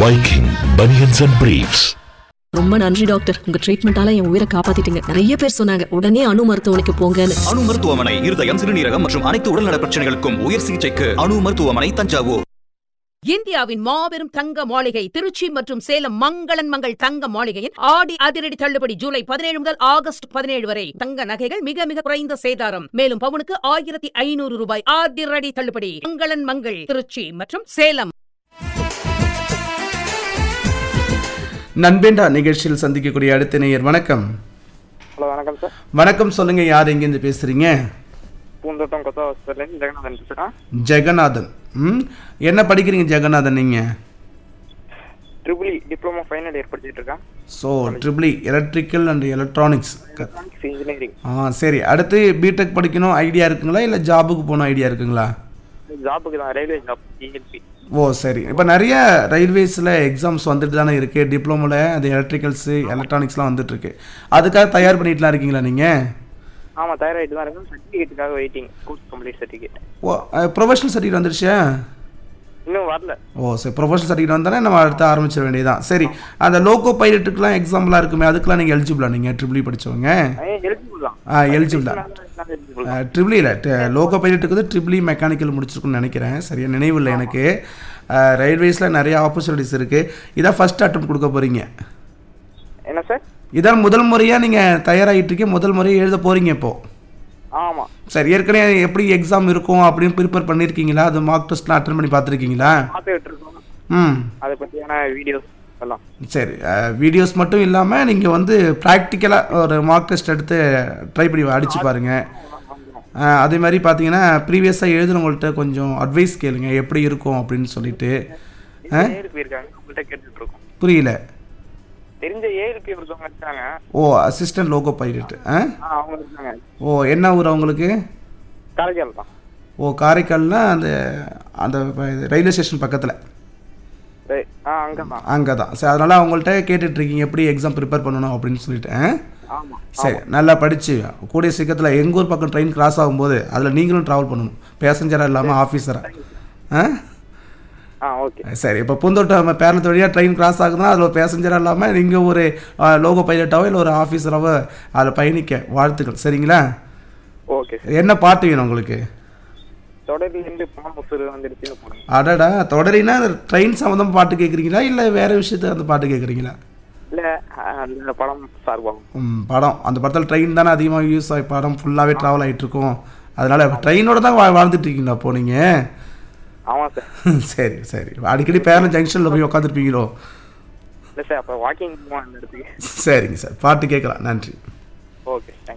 Viking Bunions and Briefs. ரொம்ப நன்றி doctor உங்க ட்ரீட்மெண்டால என் உயிரை காப்பாத்திட்டீங்க நிறைய பேர் சொன்னாங்க உடனே அணு மருத்துவமனைக்கு போங்கன்னு அணு மருத்துவமனை இருதயம் சிறுநீரகம் மற்றும் அனைத்து உடல்நல பிரச்சனைகளுக்கும் உயர் சிகிச்சைக்கு அணு மருத்துவமனை தஞ்சாவூர் இந்தியாவின் மாபெரும் தங்க மாளிகை திருச்சி மற்றும் சேலம் மங்களன் மங்கள் தங்க மாளிகையின் ஆடி அதிரடி தள்ளுபடி ஜூலை பதினேழு முதல் ஆகஸ்ட் பதினேழு வரை தங்க நகைகள் மிக மிக குறைந்த சேதாரம் மேலும் பவுனுக்கு ஆயிரத்தி ஐநூறு ரூபாய் அதிரடி தள்ளுபடி மங்களன் மங்கள் திருச்சி மற்றும் சேலம் நண்பேண்டா நிகழ்ச்சியில் சந்திக்கக்கூடிய அடுத்த நேயர் வணக்கம் ஹலோ வணக்கம் சார் வணக்கம் சொல்லுங்க யார் எங்கேருந்து பேசுறீங்க பூந்தோட்டம் கொத்த ஹாஸ்பிட்டல் ஜெகநாதன் பேசுகிறேன் ஜெகநாதன் ம் என்ன படிக்கிறீங்க ஜெகநாதன் நீங்க ட்ரிபிள் டிப்ளமோ ஃபைனல் இயர் படிச்சுட்டு இருக்கேன் so triple E electrical and electronics electronics engineering ஆ சரி அடுத்து பிடெக் படிக்கணும் ஐடியா இருக்குங்களா இல்லை ஜாபுக்கு போகணும் ஐடியா இருக்குங்களா ஜாபுக்கு தான் ரயில்வே ஜாப் இஎல்பி ஓ சரி இப்போ நிறைய ரயில்வேஸில் எக்ஸாம்ஸ் வந்துட்டு தானே இருக்குது டிப்ளமோவில் அது எலக்ட்ரிக்கல்ஸு எலக்ட்ரானிக்ஸ்லாம் வந்துட்டுருக்கு அதுக்காக தயார் பண்ணிட்டுலாம் இருக்கீங்களா நீங்கள் ஆமாம் தயாராகிட்டு தான் இருக்கேன் சர்டிஃபிகேட்டுக்காக வெயிட்டிங் கோர்ஸ் கம்ப்ளீட் சர்டிஃபிகேட் ஓ ப்ரொஃபஷனல் சர்டிஃபிகேட் வந்துருச்சா இன்னும் வரல ஓ சரி ப்ரொஃபஷனல் சர்டிஃபிகேட் வந்தாலே நம்ம அடுத்து ஆரம்பிச்சிட வேண்டியதுதான் சரி அந்த லோகோ பைலட்டுக்குலாம் எக்ஸாம்லாம் இருக்குமே அதுக்கெலாம் நீங்கள் எலிஜிபிளா நீங்கள் ட்ரிபிளி படிச்சவங்க எலிஜிபிள் தான் ஆ எலிஜிபிள் தான் எலிஜிபிள் ட்ரிபிளி இல்லை லோகோ பைலட்டுக்கு வந்து ட்ரிபிளி மெக்கானிக்கல் முடிச்சிருக்குன்னு நினைக்கிறேன் சரியா நினைவு இல்லை எனக்கு ரயில்வேஸில் நிறைய ஆப்பர்ச்சுனிட்டிஸ் இருக்குது இதான் ஃபஸ்ட் அட்டம் கொடுக்க போகிறீங்க என்ன சார் இதான் முதல் முறையாக நீங்கள் தயாராகிட்டு இருக்கீங்க முதல் முறையாக எழுத போகிறீங்க இப்போது ஆமாம் சரி ஏற்கனவே எப்படி எக்ஸாம் இருக்கும் அப்படின்னு ப்ரிப்பேர் பண்ணியிருக்கீங்களா அது மார்க் டெஸ்ட்லாம் அட்டன் பண்ணி பார்த்துருக்கீங்களா பார்த்துக்கிட்டு இருக்கோம் ம் அதை பற்றியான வீடியோஸ் எல்லாம் சரி வீடியோஸ் மட்டும் இல்லாமல் நீங்கள் வந்து ப்ராக்டிக்கலாக ஒரு மார்க் டெஸ்ட் எடுத்து ட்ரை பண்ணி அடிச்சு பாருங்கள் அதே மாதிரி பார்த்தீங்கன்னா ப்ரீவியஸாக எழுதுனவங்கள்ட்ட கொஞ்சம் அட்வைஸ் கேளுங்க எப்படி இருக்கும் அப்படின்னு சொல்லிட்டு ஆ? ஏஎல்பி இருக்காங்க உங்கள்கிட்ட கேட்டுட்டு இருக்கோம் புரியல தெரிஞ்ச ஏஎல்பி ஒருத்தவங்க இருக்காங்க ஓ அசிஸ்டன்ட் லோகோ பைலட் ஆ ஆ அவங்க இருக்காங்க ஓ என்ன ஊர் அவங்களுக்கு காரைக்கால் தான் ஓ காரைக்கால்னா அந்த அந்த ரயில்வே ஸ்டேஷன் பக்கத்தில் சரி, ஆ அங்கே தான் அங்கே தான் சரி அதனால் அவங்கள்ட்ட கேட்டுட்ருக்கீங்க எப்படி எக்ஸாம் ப்ரிப்பேர் பண்ணணும் அப்படின்னு சொல்லிட்டு ஆ? ஆமாம் சரி நல்லா படித்து கூடிய சீக்கிரத்தில் எங்கள் ஊர் பக்கம் ட்ரெயின் கிராஸ் ஆகும்போது அதில் நீங்களும் ட்ராவல் பண்ணணும் பேசஞ்சராக இல்லாமல் ஆஃபீஸராக ஆ ஆ ஓகே சரி இப்போ பூந்தோட்டம் பேரலத்து வழியாக ட்ரெயின் கிராஸ் ஆகுதுன்னா அதில் ஒரு பேசஞ்சராக இல்லாமல் நீங்கள் ஒரு லோகோ பைலட்டாவோ இல்லை ஒரு ஆஃபீஸராவோ அதில் பயணிக்க வாழ்த்துக்கள் சரிங்களா ஓகே என்ன பாட்டு வேணும் உங்களுக்கு தொடர்லேருந்து பணம் முசுறு வந்துடுச்சுன்னு போனேன் அடடா தொடரினா ட்ரெயின் சம்மந்தமாக பாட்டு கேட்குறீங்களா இல்லை வேறு விஷயத்துக்கு அந்த பாட்டு கேட்குறீங்களா இல்லை அந்த படம் சார்பாகும் ம், படம் அந்த படத்தில் ட்ரெயின் தானே அதிகமாக யூஸ் ஆகி படம் ஃபுல்லாகவே ட்ராவல் ஆகிட்டு இருக்கும் அதனால் ட்ரெயினோட தான் வா வாழ்ந்துட்டு இருக்கீங்களா அப்போ நீங்கள் ஆமாம் சார் சரி சரி அடிக்கடி பேரன் ஜங்ஷனில் போய் உட்காந்துருப்பீங்களோ இல்லை சார் அப்போ வாக்கிங் போவோம் அந்த இடத்துக்கு சரிங்க சார் பாட்டு கேட்கலாம் நன்றி ஓகே தேங்க்யூ